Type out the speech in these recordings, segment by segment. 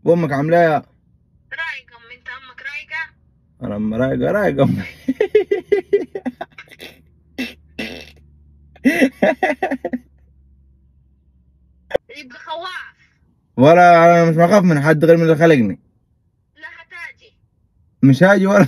وامك عامله إيه؟ رايقة أم أنت أمك رايقة انا أم رايقه رايقه امي يبقى خواف ولا انا مش بخاف من حد غير من اللي خلقني لا هتاجي مش هاجي ولا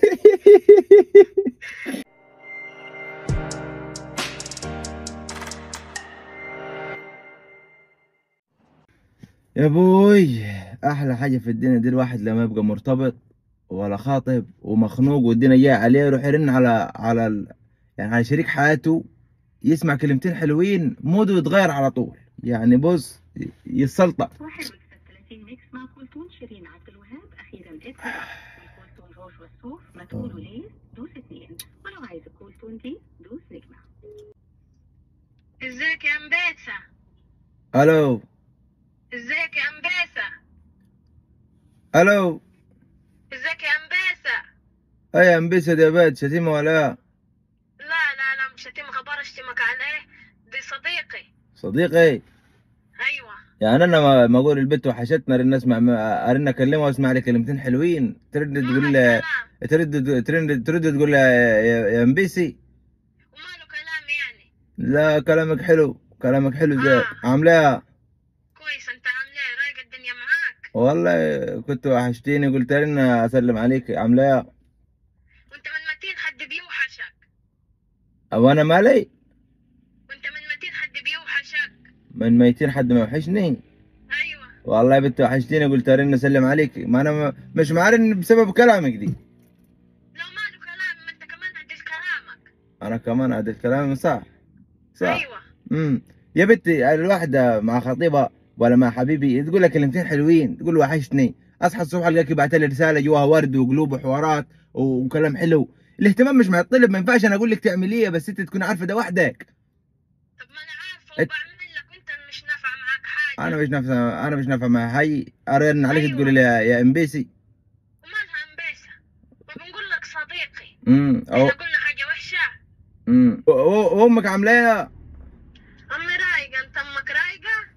يا ابوي احلى حاجه في الدنيا دي الواحد لما يبقى مرتبط ولا خاطب ومخنوق والدنيا جايه عليه يروح يرن على على ال... يعني على شريك حياته يسمع كلمتين حلوين موده يتغير على طول يعني بص يسلطع 31 ميكس مع كولتون شيرين عبد الوهاب اخيرا ادفع كولتون روج والصوف متقول وليز دوس اثنين ولو عايز الكولتون دي دوس نجمه ازيك يا أمبيسة الو ازيك يا أمبيسة الو ازيك يا أمبيسة اي يا انبسط يا بيت شتيمه ولا إيه؟ لا لا لا مش هتم خبر اشتمك عليه دي صديقي صديقي أيوة يعني انا ما ما اقول البت وحشتنا ارن اسمع ما- ارن اكلمها واسمع لي كلمتين حلوين ترد ما تقول لي هالكلام. ترد ترد ترد تقول لي يا يا امبيسي وماله كلام يعني لا كلامك حلو كلامك حلو زي آه. عامله إيه؟ كويس انت عامل ايه رايقة الدنيا معاك والله كنت وحشتيني قلت ارن اسلم عليك عامله إيه؟ وانت من متين حد بيوحشك او انا مالي وانت من متين حد بيوحشك من ميتين حد ما يوحشني ايوه والله يا بنت وحشتيني قلت ارن اسلم عليك ما انا م- مش معرن بسبب كلامك دي لو ماله كلام ما انت كمان عدل كلامك انا كمان عدل كلامي صح صح ايوه امم يا بنتي الواحدة مع خطيبها ولا مع حبيبي تقول لك كلمتين حلوين تقول له وحشتني اصحى الصبح القاك بعت لي رسالة جواها ورد وقلوب وحوارات وكلام حلو الاهتمام مش مع الطلب ما ينفعش انا اقول لك تعمل ايه بس انت تكون عارفه ده وحدك طب ما انا عارفه ات- وبعمل لك وانت مش نافع معاك حاجه انا مش نافع انا مش نافع مع حي ارن عليك أيوة. تقولي لي يا- يا امبيسي ومالها مبيسه وبنقول لك صديقي امم او احنا قلنا حاجه وحشه امم و- و- وامك عامله ايه امي رايقه انت امك رايقه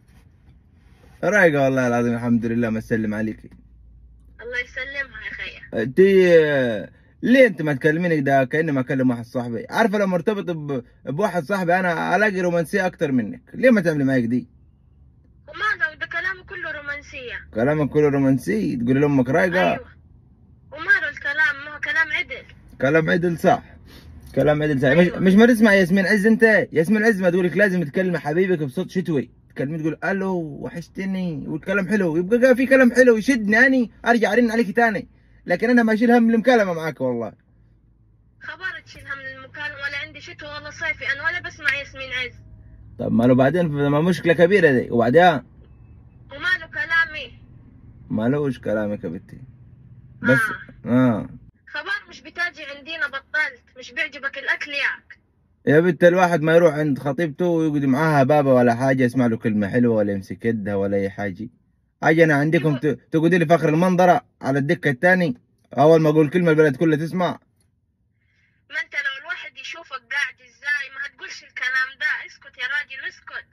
رايقه والله العظيم الحمد لله ما اسلم عليك الله يسلمها يا خيا انت ليه انت ما تكلميني ده كاني ما اكلم واحد صاحبي عارفه لو مرتبط ب... بواحد صاحبي انا الاقي رومانسيه اكتر منك ليه ما تعملي معاك دي وماذا وده كلامه كله رومانسيه كلامك كله رومانسي تقولي لامك رايقه ايوه وماله الكلام ما هو كلام عدل كلام عدل صح كلام عدل صح مش, مش ما تسمع ياسمين عز انت ياسمين عز ما تقولك لازم تكلمي حبيبك بصوت شتوي تكلمي تقول الو وحشتني والكلام حلو يبقى في كلام حلو يشدني اني ارجع ارن عليك تاني لكن انا ما اشيل هم المكالمه معاك والله خبر تشيلها من المكالمه ولا عندي شتوى ولا صيفي انا ولا بسمع ياسمين عز طب ما لو بعدين ما مشكله كبيره دي وبعدين وماله كلامي ما لوش كلامك يا بنتي بس آه. اه خبر مش بتاجي عندينا بطلت مش بيعجبك الاكل ياك يا بنت الواحد ما يروح عند خطيبته ويقعد معاها بابا ولا حاجة يسمع له كلمة حلوة ولا يمسك يدها ولا أي حاجة أجي أنا عندكم ت- تقعدي لي فخر المنظرة على الدكة التاني أول ما أقول كلمة البلد كلها تسمع ما انت لو الواحد يشوفك قاعد ازاي ما هتقولش الكلام ده اسكت يا راجل اسكت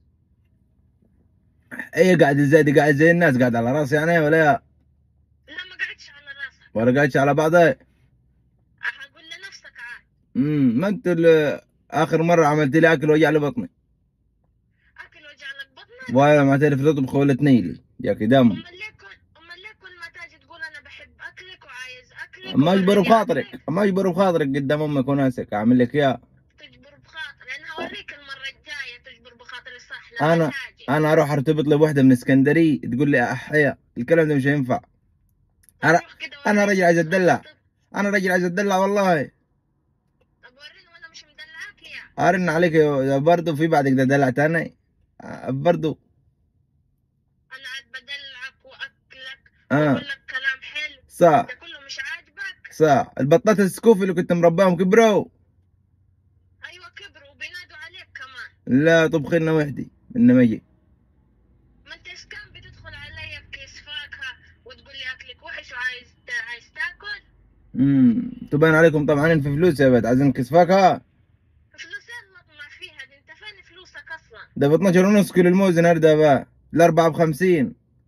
إيه قاعد إزاي دي قاعد زي الناس قاعد على راسي يعني ولا لا ما قعدتش على راسك ولا قاعدش على بعضها هقول لنفسك عاد امم ما أنت اللي آخر مرة عملت لي أكل وجع لي بطني اكل وجع لك بطنك ولا ما تعرف تطبخ ولا تنيلي ياك دم امال ليه كل امال ليه كل ما تاجي تقول انا بحب اكلك وعايز اكلك ما أجبر ووريني بخاطرك أكلك؟ ما أجبر بخاطرك قدام أمك وناسك أعمل لك إياه تجبر بخاطر انا هوريك المره الجايه تجبر بخاطري صح لما أنا تاجي أنا أروح أرتبط لي بوحدة من اسكندرية تقول لي أحيا الكلام ده مش هينفع أنا روح كده أنا وريني. رجل عايز أتدلع. انا راجل عايز اتدلع والله طب وريني وانا مش مدلعك يا ارن عليك برضه في بعدك ده دلع تاني آه، برضه انا عاد بدلعك واكلك اه واقول لك كلام حلو صح ده كله مش عاجبك صح البطات السكوفي اللي كنت مرباهم كبروا ايوه كبروا وبينادوا عليك كمان لا طبخي لنا وحدي من ما يجي ما انت ايش كان بتدخل علي بكيس فاكهه وتقول لي اكلك وحش وعايز عايز تاكل امم تبان عليكم طبعا في فلوس يا بنت عايزين كيس فاكهه فلوس ما فيها دي انت فين فلوسك اصلا ده ب 12 ونص كيلو الموز النهارده بقى الاربعه ب 50 يا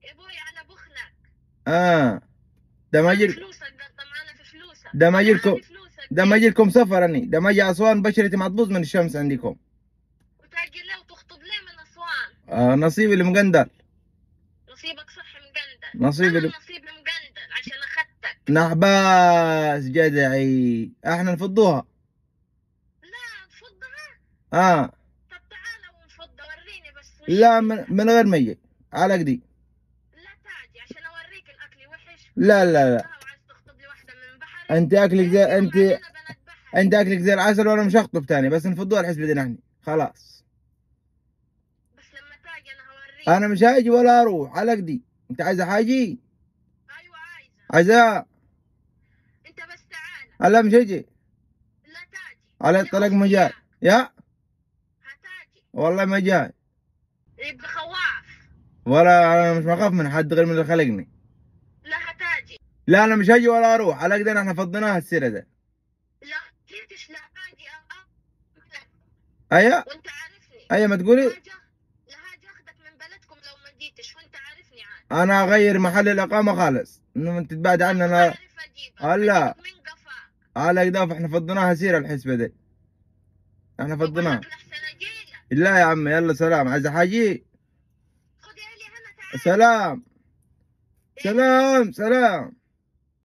يا ابوي على بخلك اه ده ما ما يجي فلوسك قطع معنا في فلوسك ده ما أنا يجيلكم- عندي فلوسك ده ما يجي لكم سفر اني ده ما يجي اسوان بشرتي ما تبوظ من الشمس عندكم وتاجي ليه وتخطب ليه من اسوان آه نصيبي اللي مقندر نصيبك صح مقندل نصيبي انا اللي نصيبي مقندل عشان اخدتك نحباس جدعي احنا نفضوها لا نفضها اه طب تعالى ونفض وريني بس وش لا من, من غير ما يجي على قدي لا تاجي عشان اوريك الاكل وحش لا لا لا وعايز تخطب لي واحده من بحر انت اكلك زي انت وبعدين أنا بنات بحر. انت اكلك زي العسل وانا مش هخطب تاني بس نفضوها الحسبة دي نحن خلاص بس لما تاجي انا هوريك انا مش هاجي ولا اروح على قدي انت عايزه حاجي ايوه عايزه عايزاه انت بس تعالى لا مش هجي لا تاجي على اللي الطلاق قصدي ما جاي إياه. يا هتاجي والله ما جاي يبقى خواف ولا انا مش مخاف من حد غير من اللي خلقني لا هتاجي لا انا مش هاجي ولا اروح على قدي احنا فضيناها السيره ده لا جيتش لا هاجي أ- أ- ايوه وانت عارفني ايوه ما تقولي هاجي لا هاجي اخدك من بلدكم لو ما جيتش وانت عارفني عاد انا اغير محل الاقامه خالص انه انت تبعد عني انا عارف اجيبك هلا. أجيبك من قفاك على قداف احنا فضيناها سيره الحسبه دي احنا فضيناها بقولك لحسن اجيلك لا يا عم يلا سلام عايز حاجي خذ يا لي هنا تعال سلام سلام سلام